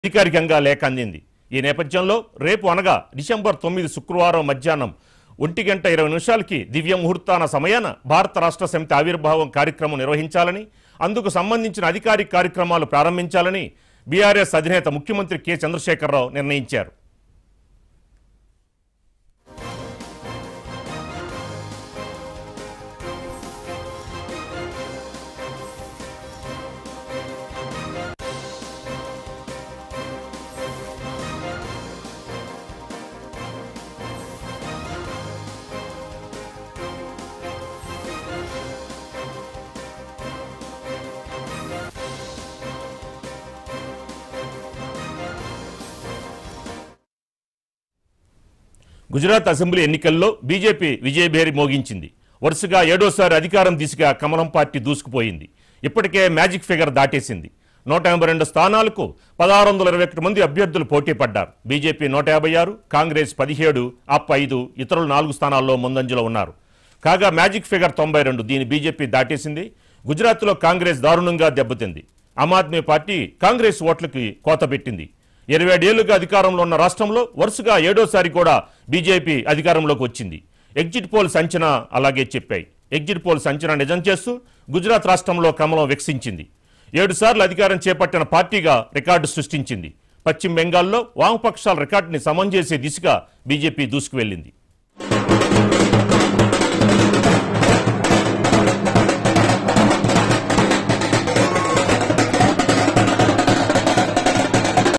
అధికారికంగా లేఖ అందింది ఈ నేపథ్యంలో రేపు అనగా డిసెంబర్ తొమ్మిది శుక్రవారం మధ్యాహ్నం ఒంటి గంట ఇరవై నిమిషాలకి దివ్య ముహూర్తాన సమయాన భారత రాష్ట్ర సమితి ఆవిర్భావం కార్యక్రమం నిర్వహించాలని అందుకు సంబంధించిన అధికారిక కార్యక్రమాలు ప్రారంభించాలని బీఆర్ఎస్ అధినేత ముఖ్యమంత్రి కె చంద్రశేఖరరావు నిర్ణయించారు గుజరాత్ అసెంబ్లీ ఎన్నికల్లో బీజేపీ విజయభేరి మోగించింది వరుసగా ఏడోసారి అధికారం దిశగా కమలం పార్టీ దూసుకుపోయింది ఇప్పటికే మ్యాజిక్ ఫిగర్ దాటేసింది నూట ఎనభై రెండు స్థానాలకు పదహారు వందల ఇరవై ఒకటి మంది అభ్యర్థులు పోటీ పడ్డారు బీజేపీ నూట యాభై ఆరు కాంగ్రెస్ పదిహేడు అప్ ఐదు ఇతరులు నాలుగు స్థానాల్లో ముందంజలో ఉన్నారు కాగా మ్యాజిక్ ఫిగర్ తొంభై రెండు దీని బీజేపీ దాటేసింది గుజరాత్లో కాంగ్రెస్ దారుణంగా దెబ్బతింది ఆమ్ ఆద్మీ పార్టీ కాంగ్రెస్ ఓట్లకి కోత పెట్టింది ఇరవై ఏళ్లుగా అధికారంలో ఉన్న రాష్ట్రంలో వరుసగా ఏడోసారి కూడా బీజేపీ అధికారంలోకి వచ్చింది ఎగ్జిట్ పోల్స్ అంచనా అలాగే చెప్పాయి ఎగ్జిట్ పోల్స్ అంచనా నిజం చేస్తూ గుజరాత్ రాష్ట్రంలో కమలం వికసించింది ఏడుసార్లు అధికారం చేపట్టిన పార్టీగా రికార్డు సృష్టించింది పశ్చిమ బెంగాల్లో వామపక్షాల రికార్డుని సమం చేసే దిశగా బీజేపీ దూసుకువెళ్లింది